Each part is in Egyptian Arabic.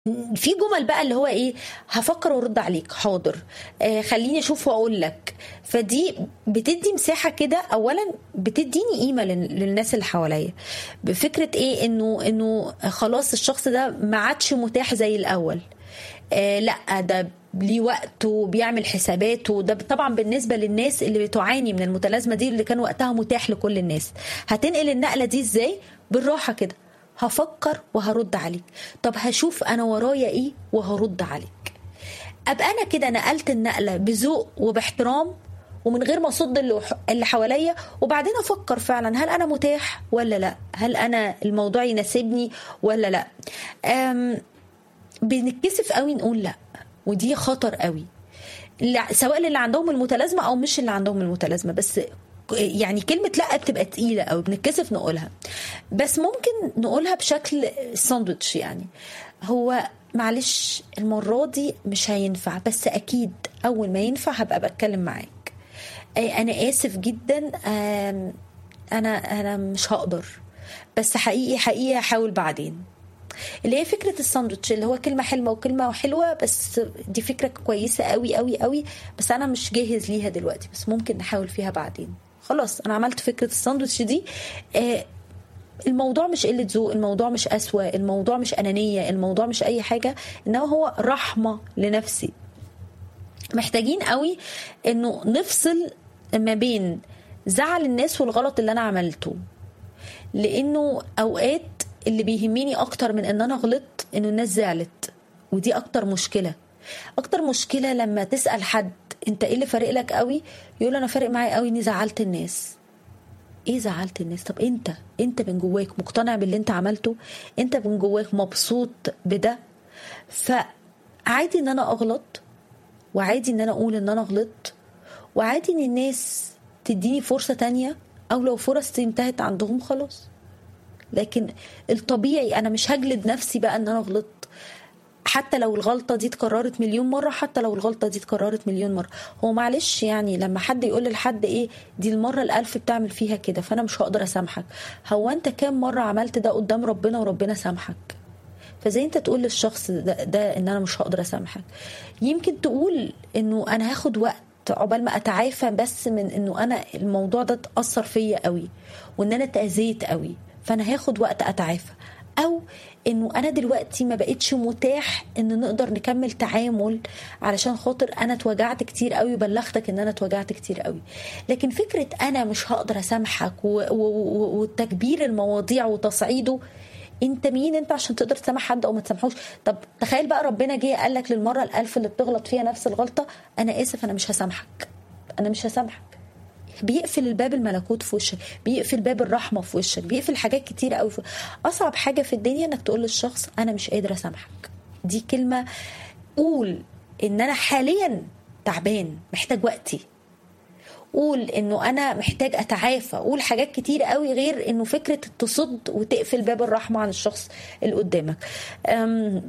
في جمل بقى اللي هو ايه هفكر وارد عليك حاضر آه خليني اشوف واقول لك فدي بتدي مساحه كده اولا بتديني قيمه لل- للناس اللي حواليا بفكره ايه انه انه خلاص الشخص ده ما عادش متاح زي الاول آه لا ده ليه وقته بيعمل حساباته ده طبعا بالنسبه للناس اللي بتعاني من المتلازمه دي اللي كان وقتها متاح لكل الناس هتنقل النقله دي ازاي بالراحه كده هفكر وهرد عليك طب هشوف انا ورايا ايه وهرد عليك ابقى انا كده نقلت النقله بذوق وباحترام ومن غير ما اصد اللي اللي حواليا وبعدين افكر فعلا هل انا متاح ولا لا هل انا الموضوع يناسبني ولا لا أم بنتكسف قوي نقول لا ودي خطر قوي لا- سواء اللي عندهم المتلازمه او مش اللي عندهم المتلازمه بس يعني كلمة لا بتبقى تقيلة أو بنتكسف نقولها بس ممكن نقولها بشكل ساندوتش يعني هو معلش المرة دي مش هينفع بس أكيد أول ما ينفع هبقى بتكلم معاك أي أنا آسف جدا آم، أنا أنا مش هقدر بس حقيقي حقيقي هحاول بعدين اللي هي فكره الساندوتش اللي هو كلمه حلوه وكلمه حلوه بس دي فكره كويسه قوي قوي قوي بس انا مش جاهز ليها دلوقتي بس ممكن نحاول فيها بعدين خلاص انا عملت فكره الساندوتش دي آه الموضوع مش قله ذوق الموضوع مش قسوه الموضوع مش انانيه الموضوع مش اي حاجه انما هو رحمه لنفسي محتاجين قوي انه نفصل ما بين زعل الناس والغلط اللي انا عملته لانه اوقات اللي بيهمني اكتر من ان انا غلطت ان الناس زعلت ودي اكتر مشكله اكتر مشكله لما تسال حد انت ايه اللي فارق لك قوي يقول انا فارق معايا قوي اني زعلت الناس ايه زعلت الناس طب انت انت من جواك مقتنع باللي انت عملته انت من جواك مبسوط بده فعادي ان انا اغلط وعادي ان انا اقول ان انا غلطت وعادي ان الناس تديني فرصة تانية او لو فرص انتهت عندهم خلاص لكن الطبيعي انا مش هجلد نفسي بقى ان انا غلطت حتى لو الغلطة دي اتكررت مليون مرة حتى لو الغلطة دي اتكررت مليون مرة هو معلش يعني لما حد يقول لحد ايه دي المرة الألف بتعمل فيها كده فأنا مش هقدر أسامحك هو أنت كام مرة عملت ده قدام ربنا وربنا سامحك فزي انت تقول للشخص ده, ده ان انا مش هقدر اسامحك يمكن تقول انه انا هاخد وقت عقبال ما اتعافى بس من انه انا الموضوع ده اتاثر فيا قوي وان انا اتاذيت قوي فانا هاخد وقت اتعافى او انه انا دلوقتي ما بقتش متاح ان نقدر نكمل تعامل علشان خاطر انا اتوجعت كتير قوي وبلغتك ان انا اتوجعت كتير قوي لكن فكره انا مش هقدر اسامحك و- و- و- وتكبير المواضيع وتصعيده انت مين انت عشان تقدر تسامح حد او ما تسامحوش طب تخيل بقى ربنا جه قال لك للمره الالف اللي بتغلط فيها نفس الغلطه انا اسف انا مش هسامحك انا مش هسامحك بيقفل الباب الملكوت في وشك بيقفل باب الرحمه في وشك بيقفل حاجات كتير قوي في... اصعب حاجه في الدنيا انك تقول للشخص انا مش قادر اسامحك دي كلمه قول ان انا حاليا تعبان محتاج وقتي قول انه انا محتاج اتعافى قول حاجات كتير قوي غير انه فكره تصد وتقفل باب الرحمه عن الشخص اللي قدامك أم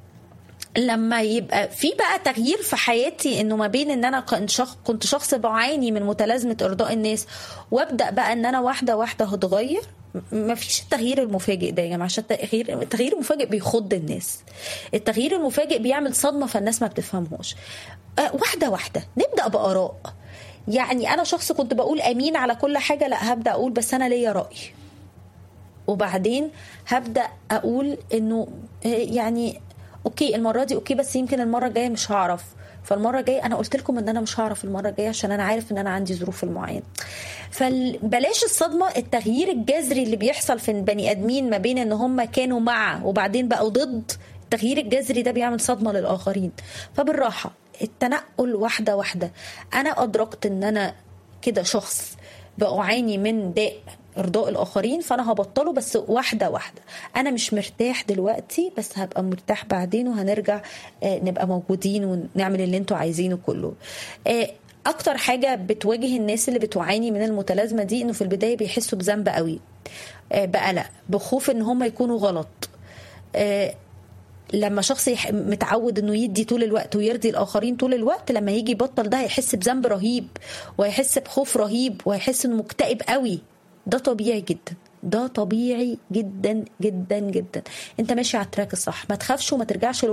لما يبقى في بقى تغيير في حياتي انه ما بين ان انا كنت شخص كنت شخص بعاني من متلازمه ارضاء الناس وابدا بقى ان انا واحده واحده هتغير ما فيش التغيير المفاجئ ده يا جماعه عشان التغيير التغيير المفاجئ بيخض الناس التغيير المفاجئ بيعمل صدمه فالناس ما بتفهمهوش أه واحده واحده نبدا باراء يعني انا شخص كنت بقول امين على كل حاجه لا هبدا اقول بس انا ليا راي وبعدين هبدا اقول انه يعني اوكي المره دي اوكي بس يمكن المره الجايه مش هعرف فالمره الجايه انا قلت لكم ان انا مش هعرف المره الجايه عشان انا عارف ان انا عندي ظروف المعينه فبلاش الصدمه التغيير الجذري اللي بيحصل في البني ادمين ما بين ان هم كانوا مع وبعدين بقوا ضد التغيير الجذري ده بيعمل صدمه للاخرين فبالراحه التنقل واحده واحده انا ادركت ان انا كده شخص بعاني من داء ارضاء الاخرين فانا هبطله بس واحده واحده انا مش مرتاح دلوقتي بس هبقى مرتاح بعدين وهنرجع آه، نبقى موجودين ونعمل اللي انتوا عايزينه كله آه، اكتر حاجه بتواجه الناس اللي بتعاني من المتلازمه دي انه في البدايه بيحسوا بذنب قوي آه، بقلق بخوف ان هم يكونوا غلط آه، لما شخص يح- متعود انه يدي طول الوقت ويرضي الاخرين طول الوقت لما يجي يبطل ده هيحس بذنب رهيب وهيحس بخوف رهيب وهيحس انه مكتئب قوي ده طبيعي جدا ده طبيعي جدا جدا جدا انت ماشي على التراك الصح ما تخافش وما ترجعش